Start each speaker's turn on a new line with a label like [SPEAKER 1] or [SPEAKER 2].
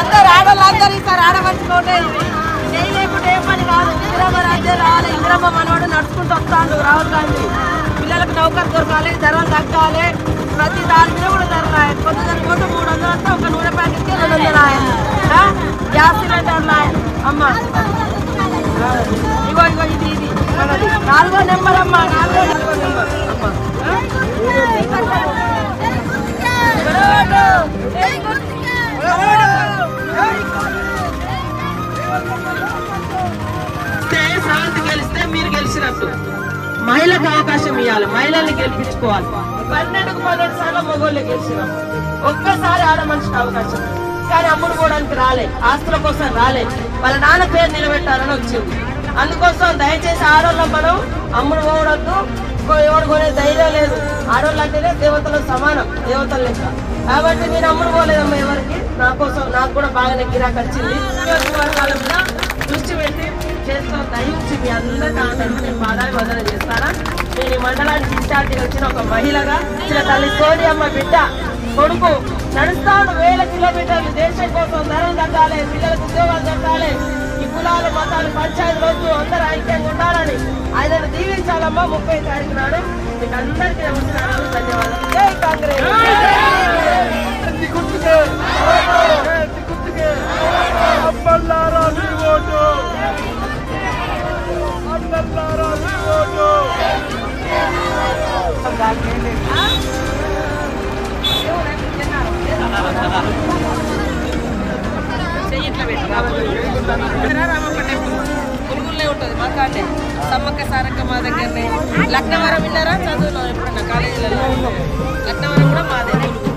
[SPEAKER 1] అందరు ఆడవాళ్ళందరూ ఈసారి ఆడమనుకోండి చేయలేకుంటే ఏ పని కాదు ఇందిరమ్మ రాజ్యం రావాలి ఇందిరమ్మ మనవాడు నడుచుకుంటూ వస్తాడు రాహుల్ గాంధీ పిల్లలకు నౌకరు దొరకాలి ధరలు తగ్గాలి ప్రతి దాని మీద కూడా ధర రాయి కొత్త ధర పోతే మూడు వందలు వస్తే ఒక నూనె ప్యాకెట్కి రెండు వందలు రాయి ఆ? గ్యాస్ సిలిండర్ రాయి అమ్మ ఆ, ఇగో ఇగో ఇది ఇది మనది. నాలుగో నెంబర్ అమ్మ నాలుగో నాలుగో నెంబర్ అమ్మ ఆ?
[SPEAKER 2] గెలిస్తే శాంతి గెలిస్తే మీరు గెలిచినట్టు మహిళకు అవకాశం ఇవ్వాలి మహిళల్ని గెలిపించుకోవాలి పన్నెండుకు పన్నెండు సార్లు మగోళ్ళు గెలిచినాం ఒక్కసారి ఆడ మనిషికి అవకాశం కానీ అమ్ముడు పోవడానికి రాలే ఆస్తుల కోసం రాలే వాళ్ళ నాన్న పేరు నిలబెట్టాలని వచ్చింది అందుకోసం దయచేసి ఆడోళ్ళం మనం అమ్ముడు పోవడద్దు ఎవడు కొనే ధైర్యం లేదు ఆడోళ్ళు అంటేనే దేవతలు సమానం దేవతలు లెక్క కాబట్టి నేను అమ్ముడు పోలేదమ్మా ఎవరికి నా కోసం నాకు కూడా బాగానే గిరాకు వచ్చింది నియోజకవర్గాల మీద దృష్టి పెట్టి చేస్తూ దయించి మీ అందరికీ ఆనందం నేను పాదాలు వదన చేస్తారా నేను ఈ మండలానికి ఇన్ఛార్జిగా వచ్చిన ఒక మహిళగా ఇచ్చిన తల్లి సోనియమ్మ బిడ్డ కొడుకు నడుస్తాడు వేల కిలోమీటర్లు దేశం కోసం ధరం తగ్గాలి పిల్లలకు ఉద్యోగాలు దక్కాలి ఈ కులాలు మతాలు పంచాయతీ రోజు అందరూ ఐక్యంగా ఉండాలని ఆయనను దీవించాలమ్మా ముప్పై తారీఖు నాడు మీకు అందరికీ నమస్కారాలు ధన్యవాదాలు జై కాంగ్రెస్
[SPEAKER 3] అమ్మల్లారా మీ ఓటు అమ్మల్లారా మీ ఓటు
[SPEAKER 1] పురుగులే ఉంటుంది మా కాడే సమ్మక్క సారక్క మా దగ్గరనే లక్నవరం విన్నారా చదువులో ఎప్పుడన్నా కాలేజీలలో లక్నవరం కూడా మాదే